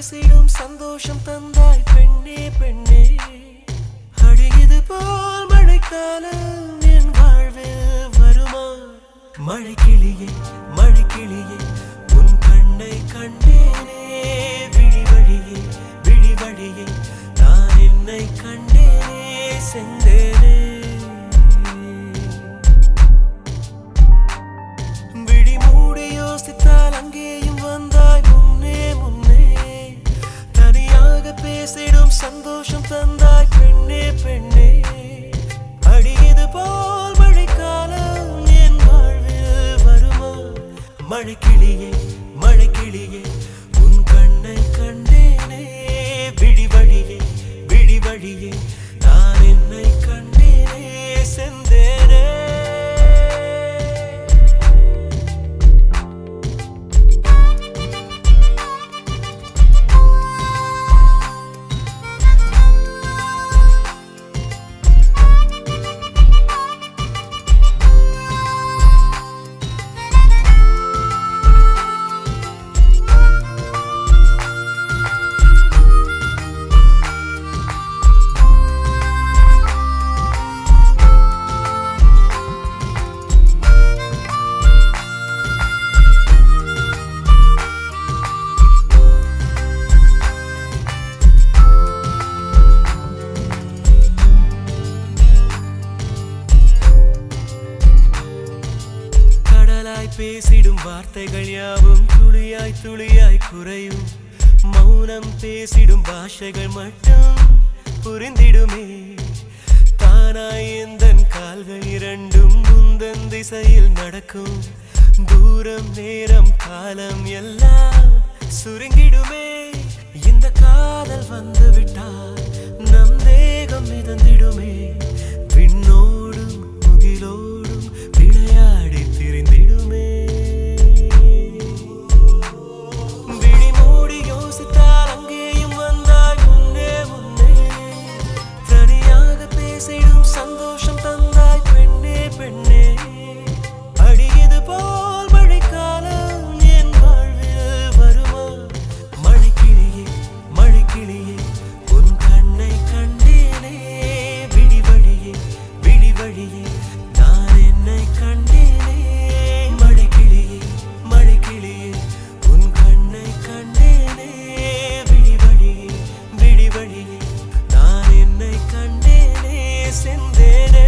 பேசிடும் சந்தோஷம் தந்தாய் பெண்ணே பெண்ணே அடியது போல் மழைக்காலம் என் வாழ்வில் வருமா மழை கிளியே மழை கிளியே உன் கண்ணை கண்டேனே விழி வழியே விழி வழியே நான் என்னை கண்டேனே செந்தேனே விழி மூடி யோசித்தால் அங்கேயும் வந்தாய் முன்னே முன்னே தனியாக பேசிடும் சந்தோஷம் தந்தாய் பெண்ணே பெண்ணே அடியது போல் மழைக்காலம் என் வாழ்வில் வருமா மழை கிளியே மழை கிளியே உன் கண்ணை கண்டேனே விழி வழியே விழி வழியே நான் என்னை கண்டேனே செந்தேனே கடலாய் பேசிடும் வார்த்தைகள் யாவும் துளியாய் துளியாய் குறையும் மௌனம் பேசிடும் பாஷைகள் மட்டும் புரிந்திடுமே தானாய் எந்தன் கால்கள் இரண்டும் முந்தன் திசையில் நடக்கும் தூரம் நேரம் காலம் எல்லாம் சுருங்கிடுமே இந்த காதல் வந்து விட்டால் நம் தேகம் மிதந்திடுமே விண்ணோடும் முகிலோடும் விளையாடி திரிந்திடுமே விழி மூடி யோசித்தால் அங்கேயும் வந்தாய் முன்னே முன்னே தனியாக பேசிடும் சந்தோஷம் தந்தாய் பெண்ணே பெண்ணே அடியது போல் மழைக்காலம் என் வாழ்வில் வருமா மழை கிளியே மழை கிளியே உன் கண்ணை கண்டேனே விழி வழியே விழி வழியே நான் என்னை கண்டேனே மழை கிளியே மழை கிளியே உன் கண்ணை கண்டேனே விழி வழியே விழி வழியே நான் என்னை கண்டேனே செந்தேனே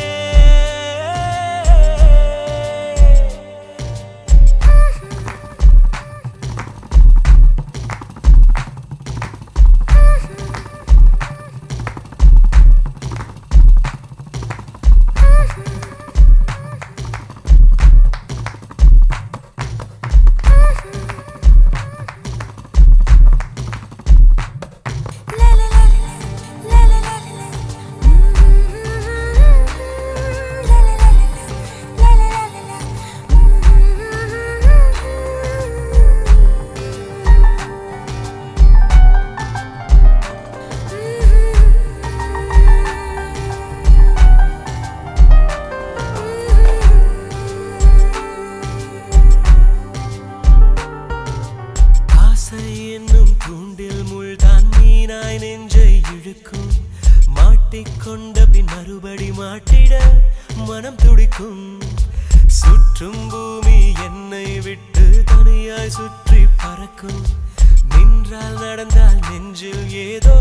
ஆசை என்னும் தூண்டில் முள்தான் மீனாய் நெஞ்சை இழுக்கும் மாட்டிக்கொண்ட பின் மறுபடி மாட்டிட மனம் துடிக்கும் சுற்றும் பூமி என்னை விட்டு தனியாய் சுற்றி பறக்கும் நின்றால் நடந்தால் நெஞ்சில் ஏதோ